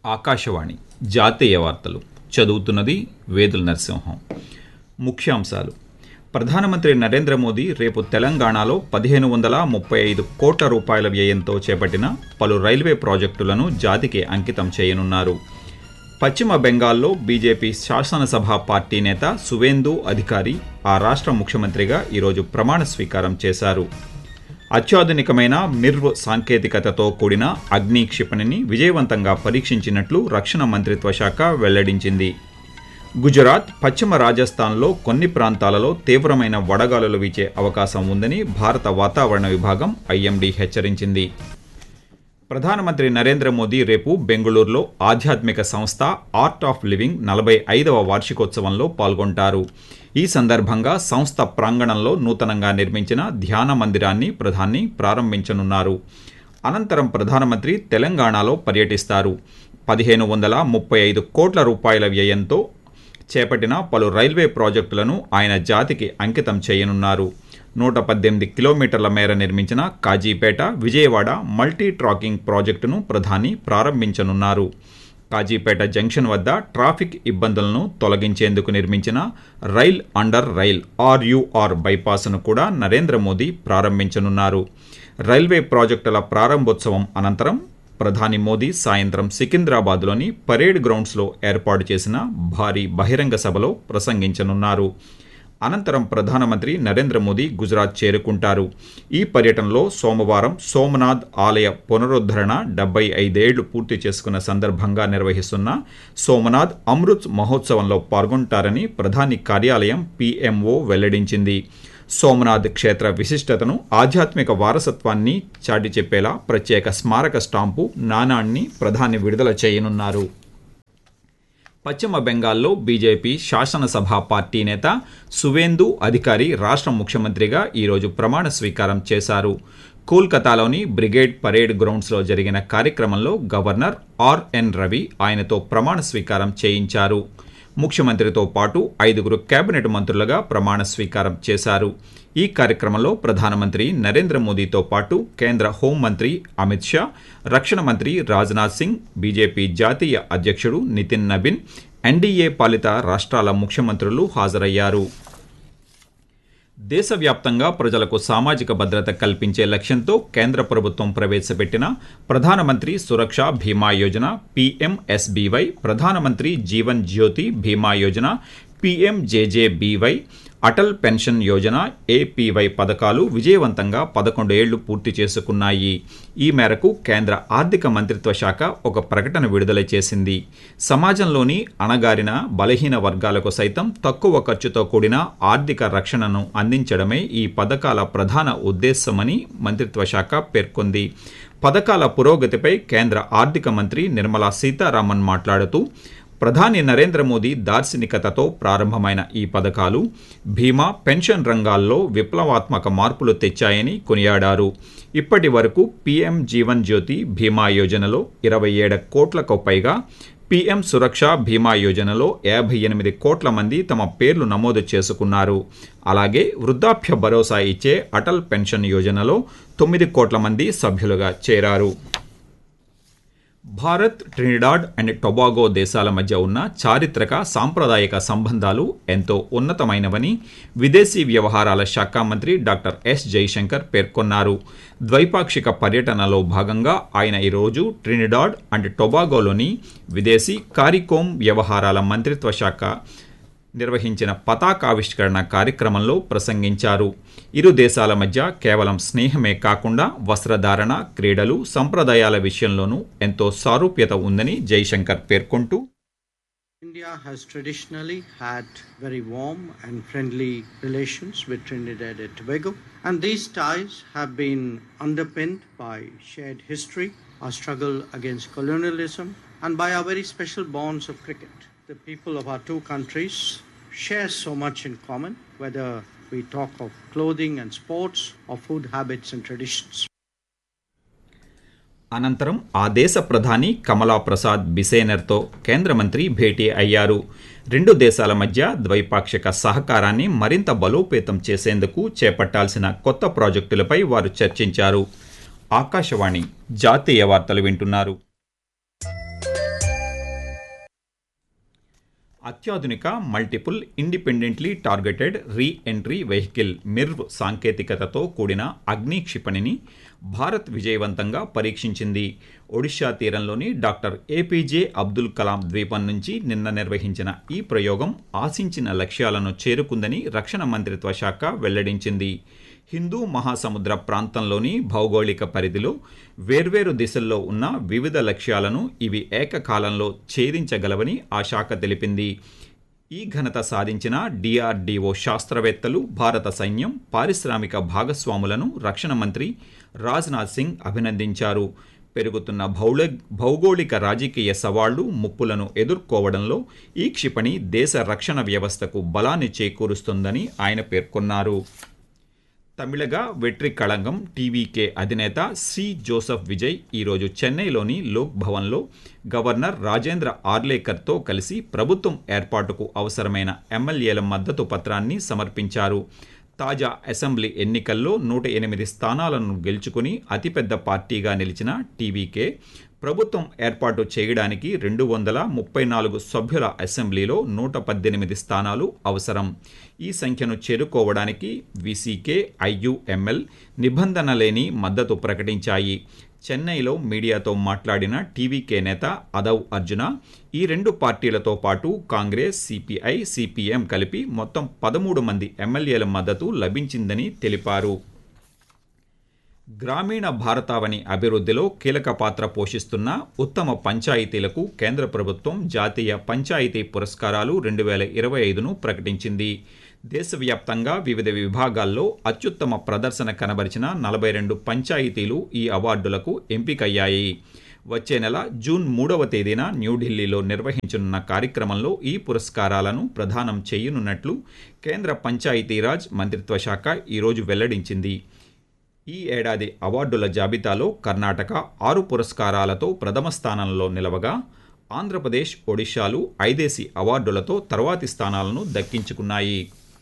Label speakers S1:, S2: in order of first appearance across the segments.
S1: ఆకాశవాణి జాతీయ వార్తలు చదువుతున్నది వేదుల నరసింహం ముఖ్యాంశాలు ప్రధానమంత్రి నరేంద్ర మోదీ రేపు తెలంగాణలో పదిహేను వందల ముప్పై ఐదు కోట్ల రూపాయల వ్యయంతో చేపట్టిన పలు రైల్వే ప్రాజెక్టులను జాతికి అంకితం చేయనున్నారు పశ్చిమ బెంగాల్లో బీజేపీ శాసనసభ పార్టీ నేత సువేందు అధికారి ఆ రాష్ట్ర ముఖ్యమంత్రిగా ఈరోజు ప్రమాణ స్వీకారం చేశారు అత్యాధునికమైన మిర్వ్ సాంకేతికతతో కూడిన అగ్ని క్షిపణిని విజయవంతంగా పరీక్షించినట్లు రక్షణ మంత్రిత్వ శాఖ వెల్లడించింది గుజరాత్ పశ్చిమ రాజస్థాన్లో కొన్ని ప్రాంతాలలో తీవ్రమైన వడగాలులు వీచే అవకాశం ఉందని భారత వాతావరణ విభాగం ఐఎండీ హెచ్చరించింది ప్రధానమంత్రి నరేంద్ర మోదీ రేపు బెంగళూరులో ఆధ్యాత్మిక సంస్థ ఆర్ట్ ఆఫ్ లివింగ్ నలభై ఐదవ వార్షికోత్సవంలో పాల్గొంటారు ఈ సందర్భంగా సంస్థ ప్రాంగణంలో నూతనంగా నిర్మించిన ధ్యాన మందిరాన్ని ప్రధాని ప్రారంభించనున్నారు అనంతరం ప్రధానమంత్రి తెలంగాణలో పర్యటిస్తారు పదిహేను వందల ముప్పై ఐదు కోట్ల రూపాయల వ్యయంతో చేపట్టిన పలు రైల్వే ప్రాజెక్టులను ఆయన జాతికి అంకితం చేయనున్నారు నూట పద్దెనిమిది కిలోమీటర్ల మేర నిర్మించిన కాజీపేట విజయవాడ మల్టీ ట్రాకింగ్ ప్రాజెక్టును ప్రధాని ప్రారంభించనున్నారు కాజీపేట జంక్షన్ వద్ద ట్రాఫిక్ ఇబ్బందులను తొలగించేందుకు నిర్మించిన రైల్ అండర్ రైల్ ఆర్యుఆర్ బైపాస్ను కూడా నరేంద్ర మోదీ ప్రారంభించనున్నారు రైల్వే ప్రాజెక్టుల ప్రారంభోత్సవం అనంతరం ప్రధాని మోదీ సాయంత్రం సికింద్రాబాద్లోని పరేడ్ గ్రౌండ్స్లో ఏర్పాటు చేసిన భారీ బహిరంగ సభలో ప్రసంగించనున్నారు అనంతరం ప్రధానమంత్రి నరేంద్ర మోదీ గుజరాత్ చేరుకుంటారు ఈ పర్యటనలో సోమవారం సోమనాథ్ ఆలయ పునరుద్ధరణ డెబ్బై ఐదేళ్లు పూర్తి చేసుకున్న సందర్భంగా నిర్వహిస్తున్న సోమనాథ్ అమృత్ మహోత్సవంలో పాల్గొంటారని ప్రధాని కార్యాలయం పీఎంఓ వెల్లడించింది సోమనాథ్ క్షేత్ర విశిష్టతను ఆధ్యాత్మిక వారసత్వాన్ని చాటి చెప్పేలా ప్రత్యేక స్మారక స్టాంపు నాణాన్ని ప్రధాని విడుదల చేయనున్నారు పశ్చిమ బెంగాల్లో బీజేపీ శాసనసభ పార్టీ నేత సువేందు అధికారి రాష్ట్ర ముఖ్యమంత్రిగా ఈరోజు ప్రమాణ స్వీకారం చేశారు కోల్కతాలోని బ్రిగేడ్ పరేడ్ గ్రౌండ్స్లో జరిగిన కార్యక్రమంలో గవర్నర్ ఆర్ఎన్ రవి ఆయనతో ప్రమాణ స్వీకారం చేయించారు ముఖ్యమంత్రితో పాటు ఐదుగురు కేబినెట్ మంత్రులుగా ప్రమాణ స్వీకారం చేశారు ఈ కార్యక్రమంలో ప్రధానమంత్రి నరేంద్ర మోదీతో పాటు కేంద్ర హోంమంత్రి అమిత్ షా రక్షణ మంత్రి రాజ్నాథ్ సింగ్ బీజేపీ జాతీయ అధ్యక్షుడు నితిన్ నబిన్ ఎన్డీఏ పాలిత రాష్ట్రాల ముఖ్యమంత్రులు హాజరయ్యారు దేశవ్యాప్తంగా ప్రజలకు సామాజిక భద్రత కల్పించే లక్ష్యంతో కేంద్ర ప్రభుత్వం ప్రవేశపెట్టిన ప్రధానమంత్రి సురక్ష బీమా యోజన పీఎంఎస్బీవై ప్రధానమంత్రి Jeevan Jyoti Bima Yojana PMJJBY Atal pension Yojana APY పథకాలు విజయవంతంగా పదకొండు ఏళ్లు పూర్తి చేసుకున్నాయి ఈ మేరకు కేంద్ర ఆర్థిక మంత్రిత్వ శాఖ ఒక ప్రకటన విడుదల చేసింది సమాజంలోని అణగారిన బలహీన వర్గాలకు సైతం తక్కువ ఖర్చుతో కూడిన ఆర్థిక రక్షణను అందించడమే ఈ పథకాల ప్రధాన ఉద్దేశమని మంత్రిత్వ శాఖ పేర్కొంది పథకాల పురోగతిపై కేంద్ర ఆర్థిక మంత్రి నిర్మలా సీతారామన్ మాట్లాడుతూ ప్రధాని నరేంద్ర మోదీ దార్శనికతతో ప్రారంభమైన ఈ పథకాలు బీమా పెన్షన్ రంగాల్లో విప్లవాత్మక మార్పులు తెచ్చాయని కొనియాడారు ఇప్పటి వరకు పీఎం జీవన్ జ్యోతి బీమా యోజనలో ఇరవై ఏడు కోట్లకు పైగా పీఎం సురక్ష బీమా యోజనలో యాభై ఎనిమిది కోట్ల మంది తమ పేర్లు నమోదు చేసుకున్నారు అలాగే వృద్ధాప్య భరోసా ఇచ్చే అటల్ పెన్షన్ యోజనలో తొమ్మిది కోట్ల మంది సభ్యులుగా చేరారు భారత్ ట్రినిడాడ్ అండ్ టొబాగో దేశాల మధ్య ఉన్న చారిత్రక సాంప్రదాయక సంబంధాలు ఎంతో ఉన్నతమైనవని విదేశీ వ్యవహారాల శాఖ మంత్రి డాక్టర్ ఎస్ జైశంకర్ పేర్కొన్నారు ద్వైపాక్షిక పర్యటనలో భాగంగా ఆయన ఈరోజు ట్రినిడాడ్ అండ్ టొబాగోలోని విదేశీ కారికోమ్ వ్యవహారాల మంత్రిత్వ శాఖ నిర్వహించిన పతాకావిష్కరణ కార్యక్రమంలో ప్రసంగించారు ఇరు దేశాల మధ్య కేవలం స్నేహమే కాకుండా వస్త్రధారణ క్రీడలు సంప్రదాయాల విషయంలోనూ ఎంతో సారూప్యత ఉందని జైశంకర్ పేర్కొంటూ
S2: India has traditionally had very warm and friendly relations with Trinidad and Tobago, and these ties have been underpinned by shared history, our struggle against colonialism, and by our very special bonds of cricket. The people of our two countries share so much in common, whether we talk of clothing and sports or food habits and traditions.
S1: అనంతరం ఆ దేశ ప్రధాని కమలా ప్రసాద్ బిసేనర్తో కేంద్ర మంత్రి భేటీ అయ్యారు రెండు దేశాల మధ్య ద్వైపాక్షిక సహకారాన్ని మరింత బలోపేతం చేసేందుకు చేపట్టాల్సిన కొత్త ప్రాజెక్టులపై వారు చర్చించారు ఆకాశవాణి జాతీయ వార్తలు వింటున్నారు అత్యాధునిక multiple independently targeted re entry vehicle MIRV సాంకేతికతతో కూడిన అగ్ని క్షిపణిని భారత్ విజయవంతంగా పరీక్షించింది ఒడిషా తీరంలోని డాక్టర్ ఏపీజే అబ్దుల్ కలాం ద్వీపం నుంచి నిన్న నిర్వహించిన ఈ ప్రయోగం ఆశించిన లక్ష్యాలను చేరుకుందని రక్షణ మంత్రిత్వ శాఖ వెల్లడించింది హిందూ మహాసముద్ర ప్రాంతంలోని భౌగోళిక పరిధిలో వేర్వేరు దిశల్లో ఉన్న వివిధ లక్ష్యాలను ఇవి ఏకకాలంలో ఛేదించగలవని ఆ శాఖ తెలిపింది ఈ ఘనత సాధించిన డిఆర్డీఓ శాస్త్రవేత్తలు భారత సైన్యం పారిశ్రామిక భాగస్వాములను రక్షణ మంత్రి రాజ్నాథ్ సింగ్ అభినందించారు పెరుగుతున్న భౌళ భౌగోళిక రాజకీయ సవాళ్లు ముప్పులను ఎదుర్కోవడంలో ఈ క్షిపణి దేశ రక్షణ వ్యవస్థకు బలాన్ని చేకూరుస్తుందని ఆయన పేర్కొన్నారు తమిళగా వెట్రి కళంగం టీవీకే అధినేత సి జోసెఫ్ విజయ్ ఈరోజు చెన్నైలోని లోక్ భవన్లో గవర్నర్ రాజేంద్ర ఆర్లేకర్తో కలిసి ప్రభుత్వం ఏర్పాటుకు అవసరమైన ఎమ్మెల్యేల మద్దతు పత్రాన్ని సమర్పించారు తాజా అసెంబ్లీ ఎన్నికల్లో నూట ఎనిమిది స్థానాలను గెలుచుకుని అతిపెద్ద పార్టీగా నిలిచిన టీవీకే ప్రభుత్వం ఏర్పాటు చేయడానికి రెండు వందల ముప్పై నాలుగు సభ్యుల అసెంబ్లీలో నూట పద్దెనిమిది స్థానాలు అవసరం ఈ సంఖ్యను చేరుకోవడానికి విసికే ఐయుఎంఎల్ నిబంధన లేని మద్దతు ప్రకటించాయి చెన్నైలో మీడియాతో మాట్లాడిన టీవీకే నేత అదవ్ అర్జున ఈ రెండు పార్టీలతో పాటు కాంగ్రెస్ సిపిఐ సిపిఎం కలిపి మొత్తం పదమూడు మంది ఎమ్మెల్యేల మద్దతు లభించిందని తెలిపారు గ్రామీణ భారతావని అభివృద్ధిలో కీలక పాత్ర పోషిస్తున్న ఉత్తమ పంచాయతీలకు కేంద్ర ప్రభుత్వం జాతీయ పంచాయతీ పురస్కారాలు రెండు వేల ఇరవై ఐదును ప్రకటించింది దేశవ్యాప్తంగా వివిధ విభాగాల్లో అత్యుత్తమ ప్రదర్శన కనబరిచిన నలభై రెండు పంచాయతీలు ఈ అవార్డులకు ఎంపికయ్యాయి వచ్చే నెల జూన్ మూడవ తేదీన న్యూఢిల్లీలో నిర్వహించనున్న కార్యక్రమంలో ఈ పురస్కారాలను ప్రదానం చేయనున్నట్లు కేంద్ర పంచాయతీరాజ్ మంత్రిత్వ శాఖ ఈరోజు వెల్లడించింది ఈ ఏడాది అవార్డుల జాబితాలో కర్ణాటక ఆరు పురస్కారాలతో ప్రథమ స్థానంలో నిలవగా ఆంధ్రప్రదేశ్ ఒడిశాలు ఐదేసి అవార్డులతో తర్వాతి స్థానాలను దక్కించుకున్నాయి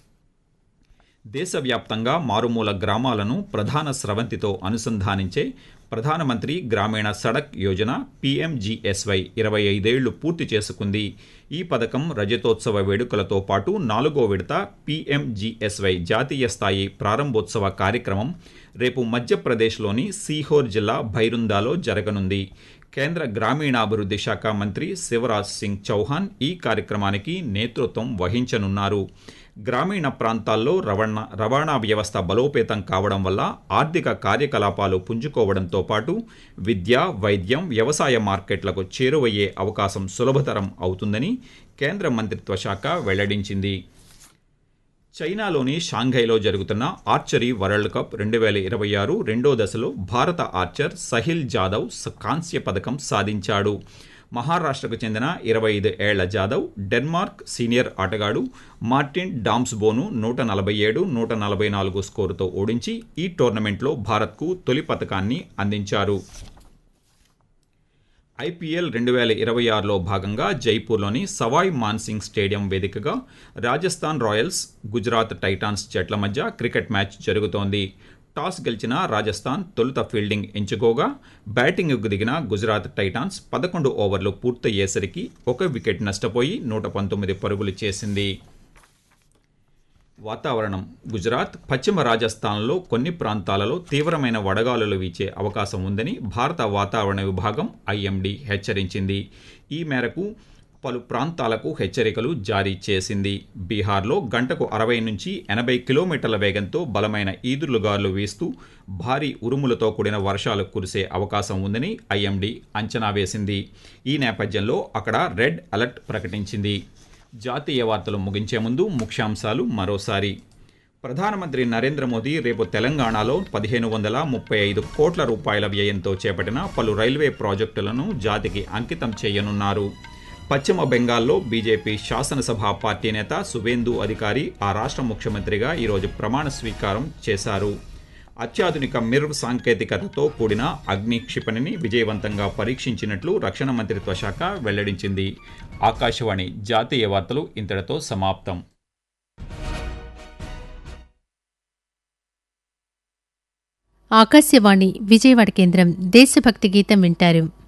S1: దేశవ్యాప్తంగా మారుమూల గ్రామాలను ప్రధాన స్రవంతితో అనుసంధానించే ప్రధానమంత్రి గ్రామీణ సడక్ యోజన పీఎంజీఎస్వై ఇరవై ఐదేళ్లు పూర్తి చేసుకుంది ఈ పథకం రజతోత్సవ వేడుకలతో పాటు నాలుగో విడత పీఎంజీఎస్వై జాతీయ స్థాయి ప్రారంభోత్సవ కార్యక్రమం రేపు మధ్యప్రదేశ్లోని సీహోర్ జిల్లా భైరుందాలో జరగనుంది కేంద్ర గ్రామీణాభివృద్ధి శాఖ మంత్రి శివరాజ్ సింగ్ చౌహాన్ ఈ కార్యక్రమానికి నేతృత్వం వహించనున్నారు గ్రామీణ ప్రాంతాల్లో రవాణా రవాణా వ్యవస్థ బలోపేతం కావడం వల్ల ఆర్థిక కార్యకలాపాలు పుంజుకోవడంతో పాటు విద్య వైద్యం వ్యవసాయ మార్కెట్లకు చేరువయ్యే అవకాశం సులభతరం అవుతుందని కేంద్ర మంత్రిత్వ శాఖ వెల్లడించింది చైనాలోని షాంఘైలో జరుగుతున్న ఆర్చరీ వరల్డ్ కప్ రెండు వేల ఇరవై ఆరు రెండో దశలో భారత ఆర్చర్ సహిల్ జాదవ్ కాంస్య పథకం సాధించాడు మహారాష్ట్రకు చెందిన ఇరవై ఐదు ఏళ్ల జాదవ్ డెన్మార్క్ సీనియర్ ఆటగాడు మార్టిన్ డామ్స్బోను నూట నలభై ఏడు నూట నలభై నాలుగు స్కోరుతో ఓడించి ఈ టోర్నమెంట్లో భారత్కు తొలి పథకాన్ని అందించారు ఐపీఎల్ రెండు వేల ఇరవై ఆరులో భాగంగా జైపూర్లోని సవాయ్ మాన్సింగ్ స్టేడియం వేదికగా రాజస్థాన్ రాయల్స్ గుజరాత్ టైటాన్స్ జట్ల మధ్య క్రికెట్ మ్యాచ్ జరుగుతోంది టాస్ గెలిచిన రాజస్థాన్ తొలుత ఫీల్డింగ్ ఎంచుకోగా బ్యాటింగ్కు దిగిన గుజరాత్ టైటాన్స్ పదకొండు ఓవర్లు పూర్తయ్యేసరికి ఒక వికెట్ నష్టపోయి నూట పంతొమ్మిది పరుగులు చేసింది వాతావరణం గుజరాత్ పశ్చిమ రాజస్థాన్లో కొన్ని ప్రాంతాలలో తీవ్రమైన వడగాలులు వీచే అవకాశం ఉందని భారత వాతావరణ విభాగం ఐఎండీ హెచ్చరించింది ఈ మేరకు పలు ప్రాంతాలకు హెచ్చరికలు జారీ చేసింది బీహార్లో గంటకు అరవై నుంచి ఎనభై కిలోమీటర్ల వేగంతో బలమైన ఈదురుగాలు వీస్తూ భారీ ఉరుములతో కూడిన వర్షాలు కురిసే అవకాశం ఉందని ఐఎండీ అంచనా వేసింది ఈ నేపథ్యంలో అక్కడ రెడ్ అలర్ట్ ప్రకటించింది జాతీయ వార్తలు ముగించే ముందు ముఖ్యాంశాలు మరోసారి ప్రధానమంత్రి నరేంద్ర మోదీ రేపు తెలంగాణలో పదిహేను వందల ముప్పై ఐదు కోట్ల రూపాయల వ్యయంతో చేపట్టిన పలు రైల్వే ప్రాజెక్టులను జాతికి అంకితం చేయనున్నారు పశ్చిమ బెంగాల్లో బీజేపీ శాసనసభ పార్టీ నేత సువేందు అధికారి ఆ రాష్ట్ర ముఖ్యమంత్రిగా ఈరోజు ప్రమాణ స్వీకారం చేశారు అత్యాధునిక మిర్వ్ సాంకేతికతతో కూడిన అగ్ని క్షిపణిని విజయవంతంగా పరీక్షించినట్లు రక్షణ మంత్రిత్వ శాఖ వెల్లడించింది ఆకాశవాణి జాతీయ వార్తలు ఇంతటితో సమాప్తం
S3: ఆకాశవాణి విజయవాడ కేంద్రం దేశభక్తి గీతం వింటారు